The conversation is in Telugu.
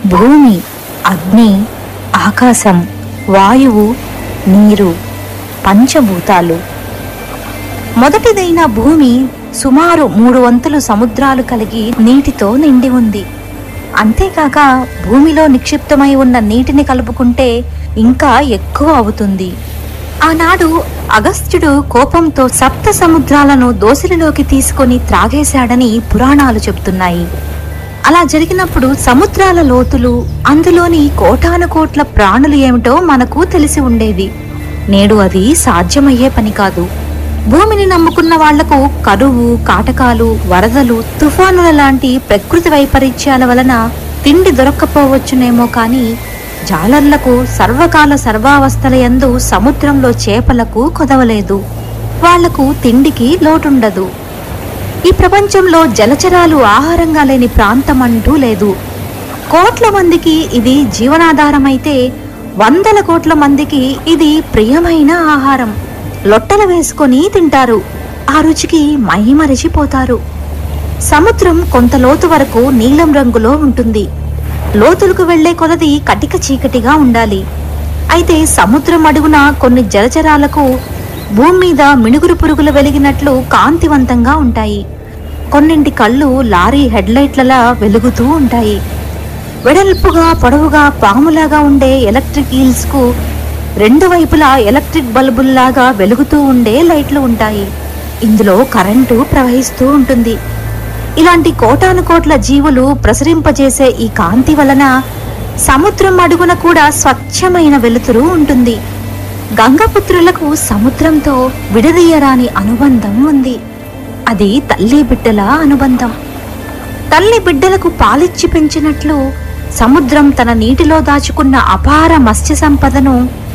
భూమి అగ్ని ఆకాశం వాయువు నీరు పంచభూతాలు మొదటిదైన భూమి సుమారు మూడు వంతులు సముద్రాలు కలిగి నీటితో నిండి ఉంది అంతేకాక భూమిలో నిక్షిప్తమై ఉన్న నీటిని కలుపుకుంటే ఇంకా ఎక్కువ అవుతుంది ఆనాడు అగస్త్యుడు కోపంతో సప్త సముద్రాలను దోసిలిలోకి తీసుకొని త్రాగేశాడని పురాణాలు చెబుతున్నాయి అలా జరిగినప్పుడు సముద్రాల లోతులు అందులోని కోటాను కోట్ల ప్రాణులు ఏమిటో మనకు తెలిసి ఉండేది నేడు అది సాధ్యమయ్యే పని కాదు భూమిని నమ్ముకున్న వాళ్లకు కరువు కాటకాలు వరదలు తుఫానుల లాంటి ప్రకృతి వైపరీత్యాల వలన తిండి దొరక్కపోవచ్చునేమో కాని జాలర్లకు సర్వకాల సర్వావస్థల యందు సముద్రంలో చేపలకు కొదవలేదు వాళ్లకు తిండికి లోటుండదు ఈ ప్రపంచంలో జలచరాలు ఆహారంగా లేని ప్రాంతం అంటూ లేదు కోట్ల మందికి ఇది జీవనాధారమైతే వందల కోట్ల మందికి ఇది ప్రియమైన ఆహారం లొట్టలు వేసుకొని తింటారు ఆ రుచికి మైమరిచిపోతారు సముద్రం కొంత లోతు వరకు నీలం రంగులో ఉంటుంది లోతులకు వెళ్లే కొలది కటిక చీకటిగా ఉండాలి అయితే సముద్రం అడుగున కొన్ని జలచరాలకు భూమి మీద మినుగురు పురుగులు వెలిగినట్లు కాంతివంతంగా ఉంటాయి కొన్నింటి కళ్ళు లారీ హెడ్లైట్లలా వెలుగుతూ ఉంటాయి వెడల్పుగా పొడవుగా పాములాగా ఉండే ఎలక్ట్రిక్ ఈల్స్ కు రెండు వైపులా ఎలక్ట్రిక్ బల్బుల్లాగా వెలుగుతూ ఉండే లైట్లు ఉంటాయి ఇందులో కరెంటు ప్రవహిస్తూ ఉంటుంది ఇలాంటి కోటాను కోట్ల జీవులు ప్రసరింపజేసే ఈ కాంతి వలన సముద్రం అడుగున కూడా స్వచ్ఛమైన వెలుతురు ఉంటుంది గంగపుత్రులకు సముద్రంతో విడదీయరాని అనుబంధం ఉంది అది తల్లి బిడ్డల అనుబంధం తల్లి బిడ్డలకు పాలిచ్చి పెంచినట్లు సముద్రం తన నీటిలో దాచుకున్న అపార మత్స్య సంపదను